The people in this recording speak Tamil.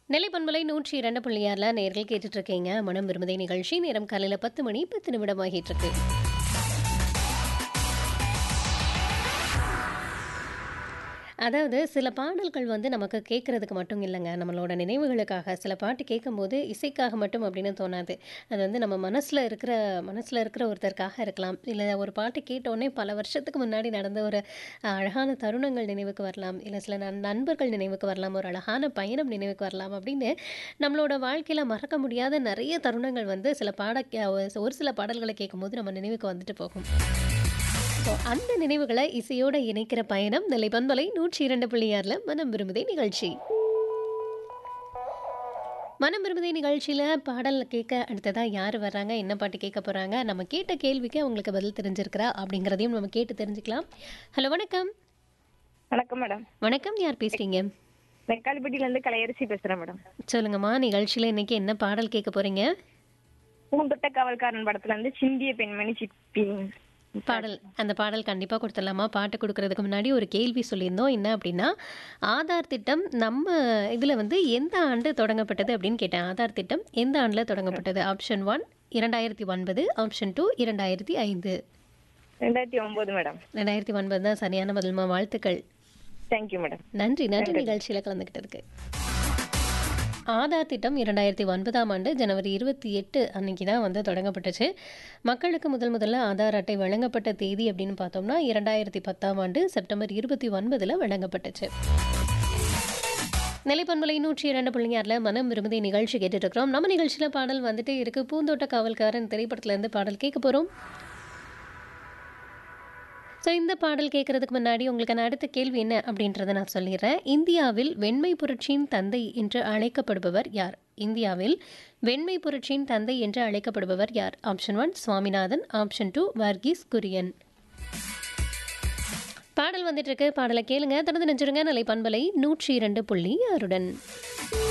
நெல்லை பண்பலை நூற்றி இரண்டு புள்ளியாரில் நேர்கள் கேட்டுட்டு இருக்கீங்க மனம் விரும்புதை நிகழ்ச்சி நேரம் காலையில் பத்து மணி பத்து நிமிடம் ஆகிட்டு இருக்கு அதாவது சில பாடல்கள் வந்து நமக்கு கேட்குறதுக்கு மட்டும் இல்லைங்க நம்மளோட நினைவுகளுக்காக சில பாட்டு கேட்கும்போது இசைக்காக மட்டும் அப்படின்னு தோணாது அது வந்து நம்ம மனசில் இருக்கிற மனசில் இருக்கிற ஒருத்தருக்காக இருக்கலாம் இல்லை ஒரு பாட்டு கேட்டோடனே பல வருஷத்துக்கு முன்னாடி நடந்த ஒரு அஹ், அழகான தருணங்கள் நினைவுக்கு வரலாம் இல்லை சில நண் நண்பர்கள் நினைவுக்கு வரலாம் ஒரு அழகான பயணம் நினைவுக்கு வரலாம் அப்படின்னு நம்மளோட வாழ்க்கையில் மறக்க முடியாத நிறைய தருணங்கள் வந்து சில பாட ஒரு சில பாடல்களை கேட்கும்போது நம்ம நினைவுக்கு வந்துட்டு போகும் ஸோ அந்த நினைவுகளை இசையோட இணைக்கிற பயணம் நெல்லை பண்பலை நூற்றி இரண்டு புள்ளியாரில் மனம் விரும்புதே நிகழ்ச்சி மனம் விரும்புதே நிகழ்ச்சியில் பாடல் கேட்க அடுத்ததாக யார் வர்றாங்க என்ன பாட்டு கேட்க போகிறாங்க நம்ம கேட்ட கேள்விக்கு அவங்களுக்கு பதில் தெரிஞ்சிருக்கிறா அப்படிங்கிறதையும் நம்ம கேட்டு தெரிஞ்சுக்கலாம் ஹலோ வணக்கம் வணக்கம் மேடம் வணக்கம் யார் பேசுகிறீங்க வெக்காலிப்பட்டியில இருந்து கலையரசி பேசுறேன் மேடம் சொல்லுங்கம்மா நிகழ்ச்சியில் இன்னைக்கு என்ன பாடல் கேட்க போகிறீங்க பூந்தொட்ட காவல்காரன் படத்துல இருந்து சிந்திய பெண்மணி சிப்பி பாடல் அந்த பாடல் கண்டிப்பாக கொடுத்துடலாமா பாட்டு கொடுக்கறதுக்கு முன்னாடி ஒரு கேள்வி சொல்லியிருந்தோம் என்ன அப்படின்னா ஆதார் திட்டம் நம்ம இதில் வந்து எந்த ஆண்டு தொடங்கப்பட்டது அப்படின்னு கேட்டேன் ஆதார் திட்டம் எந்த ஆண்டில் தொடங்கப்பட்டது ஆப்ஷன் ஒன் இரண்டாயிரத்தி ஒன்பது ஆப்ஷன் டூ இரண்டாயிரத்தி ஐந்து ரெண்டாயிரத்தி ஒன்பது மேடம் ரெண்டாயிரத்தி ஒன்பது தான் சரியான பதில்மா வாழ்த்துக்கள் தேங்க்யூ மேடம் நன்றி நன்றி நிகழ்ச்சியில் கலந்துக்கிட்டதுக்கு ஆதார் திட்டம் இரண்டாயிரத்தி ஒன்பதாம் ஆண்டு ஜனவரி இருபத்தி எட்டு அன்னைக்கு தான் வந்து தொடங்கப்பட்டுச்சு மக்களுக்கு முதல் முதல்ல ஆதார் அட்டை வழங்கப்பட்ட தேதி அப்படின்னு பார்த்தோம்னா இரண்டாயிரத்தி பத்தாம் ஆண்டு செப்டம்பர் இருபத்தி ஒன்பதில் வழங்கப்பட்டுச்சு நிலைப்பண்பலை நூற்றி இரண்டு புள்ளியாரில் மனம் விரும்புதை நிகழ்ச்சி கேட்டுட்டு இருக்கிறோம் நம்ம நிகழ்ச்சியில் பாடல் வந்துட்டு இருக்கு பூந்தோட்ட காவல்காரன் திரைப்படத்துலேருந்து பாடல் கேட்க போகிறோம் ஸோ இந்த பாடல் கேட்கறதுக்கு முன்னாடி உங்களுக்கான அடுத்த கேள்வி என்ன அப்படின்றத நான் சொல்லிடுறேன் இந்தியாவில் வெண்மை புரட்சியின் தந்தை என்று அழைக்கப்படுபவர் யார் இந்தியாவில் வெண்மை புரட்சியின் தந்தை என்று அழைக்கப்படுபவர் யார் option one Swaminathan option two Verghese Kurien பாடல் வந்துட்டு இருக்கு பாடலை கேளுங்க தொடர்ந்து நெஞ்சிருங்க நிலை பண்பலை நூற்றி இரண்டு புள்ளி ஆறுடன்